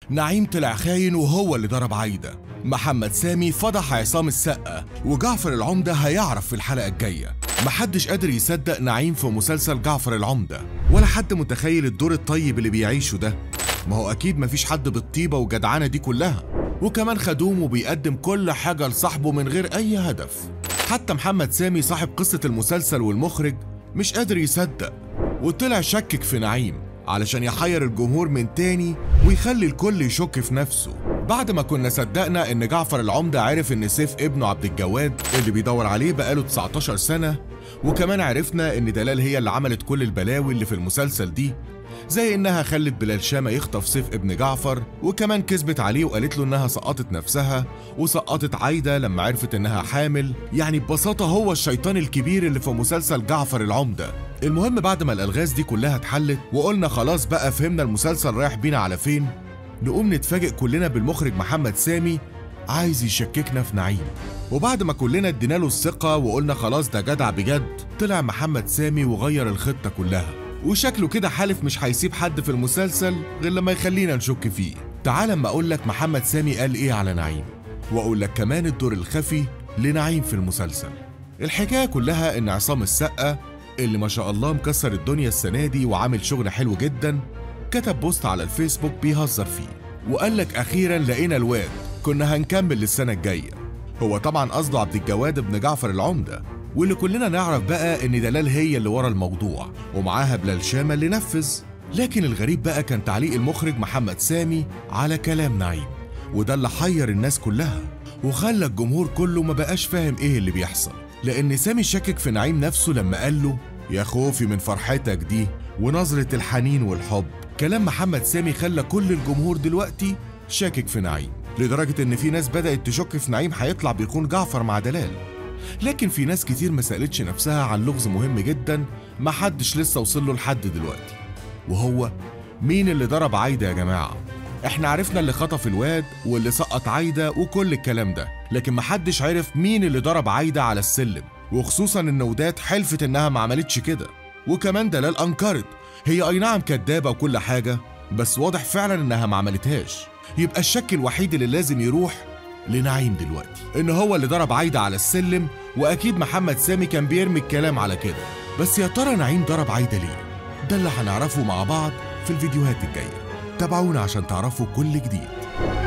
نعيم طلع خاين وهو اللي ضرب عايدة محمد سامي فضح عصام السقا وجعفر العمدة هيعرف في الحلقة الجاية محدش قادر يصدق نعيم في مسلسل جعفر العمدة ولا حد متخيل الدور الطيب اللي بيعيشه ده ما هو أكيد مفيش حد بالطيبة والجدعنة دي كلها وكمان خدوم وبيقدم كل حاجة لصاحبه من غير أي هدف حتى محمد سامي صاحب قصة المسلسل والمخرج مش قادر يصدق وطلع شكك في نعيم علشان يحير الجمهور من تاني ويخلي الكل يشك في نفسه بعد ما كنا صدقنا ان جعفر العمدة عرف ان سيف ابنه عبد الجواد اللي بيدور عليه بقاله 19 سنة وكمان عرفنا ان دلال هي اللي عملت كل البلاوي اللي في المسلسل دي زي انها خلت بلال شامة يخطف سيف ابن جعفر وكمان كذبت عليه وقالت له انها سقطت نفسها وسقطت عايدة لما عرفت انها حامل يعني ببساطة هو الشيطان الكبير اللي في مسلسل جعفر العمدة المهم بعد ما الالغاز دي كلها اتحلت وقلنا خلاص بقى فهمنا المسلسل رايح بينا على فين نقوم نتفاجئ كلنا بالمخرج محمد سامي عايز يشككنا في نعيم وبعد ما كلنا ادينا له الثقة وقلنا خلاص ده جدع بجد طلع محمد سامي وغير الخطة كلها وشكله كده حالف مش هيسيب حد في المسلسل غير لما يخلينا نشك فيه تعال اما اقول لك محمد سامي قال ايه على نعيم واقول لك كمان الدور الخفي لنعيم في المسلسل الحكاية كلها ان عصام السقا اللي ما شاء الله مكسر الدنيا السنة دي وعامل شغل حلو جدا كتب بوست على الفيسبوك بيهزر فيه وقال لك اخيرا لقينا الواد كنا هنكمل للسنة الجاية هو طبعا قصده عبد الجواد ابن جعفر العمدة واللي كلنا نعرف بقى ان دلال هي اللي ورا الموضوع ومعاها بلال شامة اللي نفذ لكن الغريب بقى كان تعليق المخرج محمد سامي على كلام نعيم وده اللي حير الناس كلها وخلى الجمهور كله ما بقاش فاهم ايه اللي بيحصل لان سامي شكك في نعيم نفسه لما قال له يا خوفي من فرحتك دي ونظرة الحنين والحب كلام محمد سامي خلى كل الجمهور دلوقتي شاكك في نعيم لدرجة إن في ناس بدأت تشك في نعيم هيطلع بيكون جعفر مع دلال لكن في ناس كتير ما سألتش نفسها عن لغز مهم جدا ما حدش لسه وصل له لحد دلوقتي وهو مين اللي ضرب عايدة يا جماعة احنا عرفنا اللي خطف الواد واللي سقط عايدة وكل الكلام ده لكن محدش عرف مين اللي ضرب عايدة على السلم وخصوصا ان وداد حلفت انها ما عملتش كده وكمان دلال انكرت هي اي نعم كدابة وكل حاجة بس واضح فعلا انها ما عملتهاش يبقى الشك الوحيد اللي لازم يروح لنعيم دلوقتي ان هو اللي ضرب عايدة على السلم واكيد محمد سامي كان بيرمي الكلام على كده بس يا ترى نعيم ضرب عايدة ليه ده اللي هنعرفه مع بعض في الفيديوهات الجاية تابعونا عشان تعرفوا كل جديد